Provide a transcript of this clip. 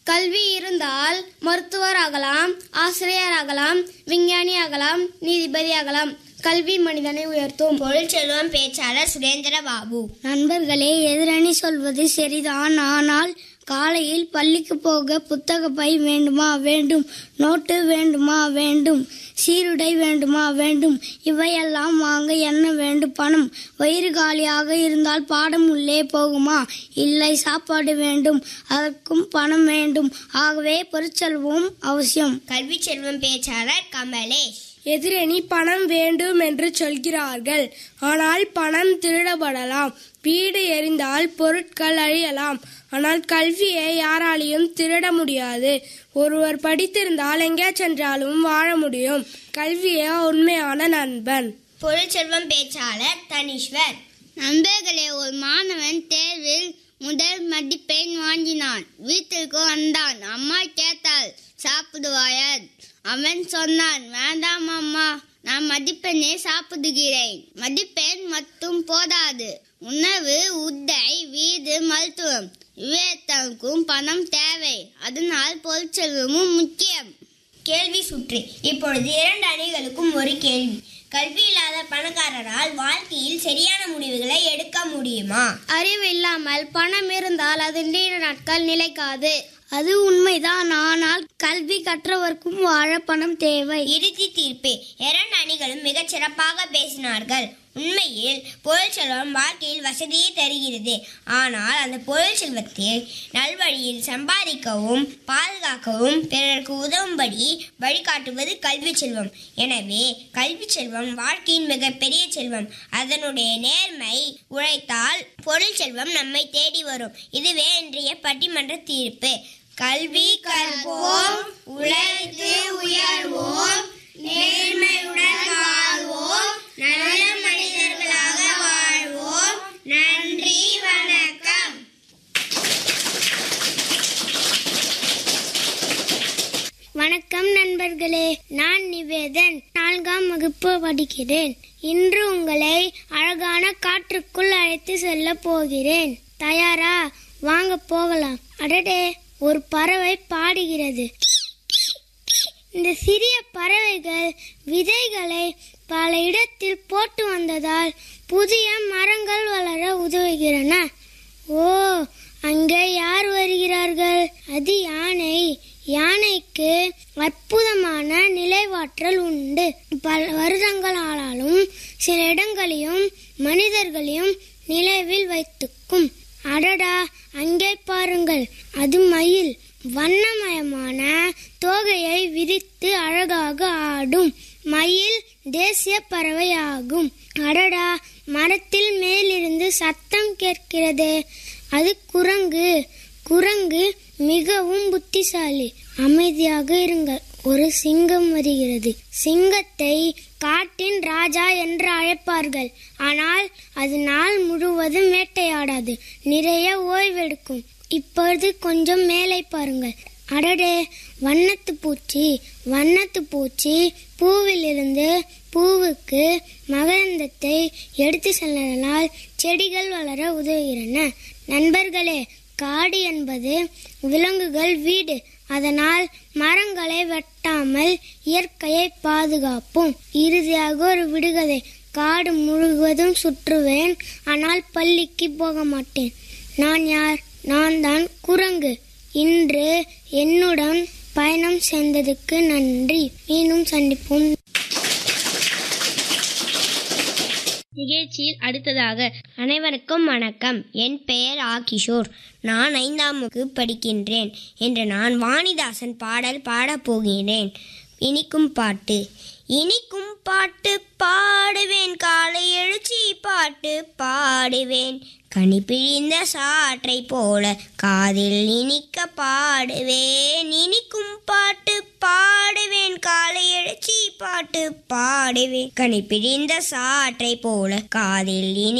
கல்வி இருந்தால் மருத்துவர் ஆகலாம் ஆசிரியர் ஆகலாம் விஞ்ஞானி ஆகலாம் நீதிபதி ஆகலாம் கல்வி மனிதனை உயர்த்தும் பொருள்செல்வம் பேச்சாளர் சுரேந்திர பாபு நண்பர்களே எதிரணி சொல்வது சரிதான் ஆனால் காலையில் பள்ளிக்கு போக புத்தக பை வேண்டுமா வேண்டும் நோட்டு வேண்டுமா வேண்டும் சீருடை வேண்டுமா வேண்டும் இவையெல்லாம் வாங்க என்ன வேண்டும் பணம் வயிறு காலியாக இருந்தால் பாடம் உள்ளே போகுமா இல்லை சாப்பாடு வேண்டும் அதற்கும் பணம் வேண்டும் ஆகவே பொருட்செல்வம் அவசியம் கல்வி செல்வம் பேச்சாளர் கமலேஷ் எதிரணி பணம் வேண்டும் என்று சொல்கிறார்கள் ஆனால் பணம் திருடப்படலாம் வீடு எரிந்தால் பொருட்கள் அழியலாம் ஆனால் கல்வியை யாராலையும் திருட முடியாது ஒருவர் படித்திருந்தால் எங்கே சென்றாலும் வாழ முடியும் கல்வியே உண்மையான நண்பன் பொருள்செல்வம் பேச்சாளர் தனீஸ்வர் நண்பர்களே ஒரு மாணவன் தேர்வில் முதல் மதிப்பெண் வாங்கினான் வீட்டிற்கு வந்தான் அம்மா கேட்டாள் சாப்பிடுவாயா அவன் சொன்னான் வேண்டாம் அம்மா நான் மதிப்பெண்ணை சாப்பிடுகிறேன் மதிப்பெண் மட்டும் போதாது உணவு உடை வீடு மருத்துவம் விவேகத்துக்கும் பணம் தேவை அதனால் பொருட்செல்வமும் முக்கியம் கேள்வி சுற்று இப்பொழுது இரண்டு அணிகளுக்கும் ஒரு கேள்வி கல்வி இல்லாத பணக்காரரால் வாழ்க்கையில் சரியான முடிவுகளை எடுக்க முடியுமா அறிவு இல்லாமல் பணம் இருந்தால் அது நீண்ட நாட்கள் நிலைக்காது அது உண்மைதான் ஆனால் கல்வி கற்றவர்க்கும் வாழ பணம் தேவை இறுதி தீர்ப்பு இரண்டு அணிகளும் மிகச் சிறப்பாக பேசினார்கள் உண்மையில் பொருள் செல்வம் வாழ்க்கையில் வசதியை தருகிறது ஆனால் அந்த பொருள் செல்வத்தை நல்வழியில் சம்பாதிக்கவும் பாதுகாக்கவும் பிறருக்கு உதவும்படி வழிகாட்டுவது கல்வி செல்வம் எனவே கல்வி செல்வம் வாழ்க்கையின் மிகப்பெரிய செல்வம் அதனுடைய நேர்மை உழைத்தால் பொருள் செல்வம் நம்மை தேடி வரும் இதுவே இன்றைய பட்டிமன்ற தீர்ப்பு கல்வி கற்போம் உழைத்து உயர்வோம் நேர்மையுடன் வாழ்வோம் நல்ல மனிதர்களாக வாழ்வோம் நன்றி வணக்கம் வணக்கம் நண்பர்களே நான் நிவேதன் நான்காம் வகுப்பு படிக்கிறேன் இன்று உங்களை அழகான காற்றுக்குள் அழைத்து செல்ல போகிறேன் தயாரா வாங்க போகலாம் அடடே ஒரு பறவை பாடுகிறது இந்த சிறிய பறவைகள் விதைகளை பல இடத்தில் போட்டு வந்ததால் புதிய மரங்கள் வளர உதவுகிறன ஓ அங்கே யார் வருகிறார்கள் அது யானை யானைக்கு அற்புதமான நிலைவாற்றல் உண்டு பல வருடங்கள் ஆனாலும் சில இடங்களையும் மனிதர்களையும் நிலைவில் வைத்துக்கும் அடடா அங்கே பாருங்கள் அது மயில் வண்ணமயமான தோகையை விரித்து அழகாக ஆடும் மயில் தேசிய பறவையாகும் அடடா மரத்தில் மேலிருந்து சத்தம் கேட்கிறது அது குரங்கு குரங்கு மிகவும் புத்திசாலி அமைதியாக இருங்கள் ஒரு சிங்கம் வருகிறது சிங்கத்தை காட்டின் ராஜா என்று அழைப்பார்கள் ஆனால் அது நாள் முழுவதும் வேட்டையாடாது நிறைய ஓய்வெடுக்கும் இப்பொழுது கொஞ்சம் மேலே பாருங்கள் அடடே வண்ணத்து பூச்சி வண்ணத்து பூச்சி பூவிலிருந்து பூவுக்கு மகரந்தத்தை எடுத்து செல்வதனால் செடிகள் வளர உதவுகின்றன நண்பர்களே காடு என்பது விலங்குகள் வீடு அதனால் மரங்களை வெட்டாமல் இயற்கையை பாதுகாப்போம் இறுதியாக ஒரு விடுகதை காடு முழுவதும் சுற்றுவேன் ஆனால் பள்ளிக்கு போக மாட்டேன் நான் யார் நான் தான் குரங்கு இன்று என்னுடன் பயணம் செய்ததுக்கு நன்றி மீண்டும் சந்திப்போம் நிகழ்ச்சியில் அடுத்ததாக அனைவருக்கும் வணக்கம் என் பெயர் ஆ கிஷோர் நான் ஐந்தாம் வகுப்பு படிக்கின்றேன் என்று நான் வாணிதாசன் பாடல் பாடப் போகிறேன் இனிக்கும் பாட்டு இனிக்கும் பாட்டு பாடுவேன் காலை எழுச்சி பாட்டு பாடுவேன் கனி பிழிந்த சாற்றை போல காதில் இனிக்க பாடுவேன் இனிக்கும் பாட்டு பாடுவேன் காலை எழுச்சி பாட்டு பாடுவேன் கனி பிழிந்த சாற்றை போல காதில் இனி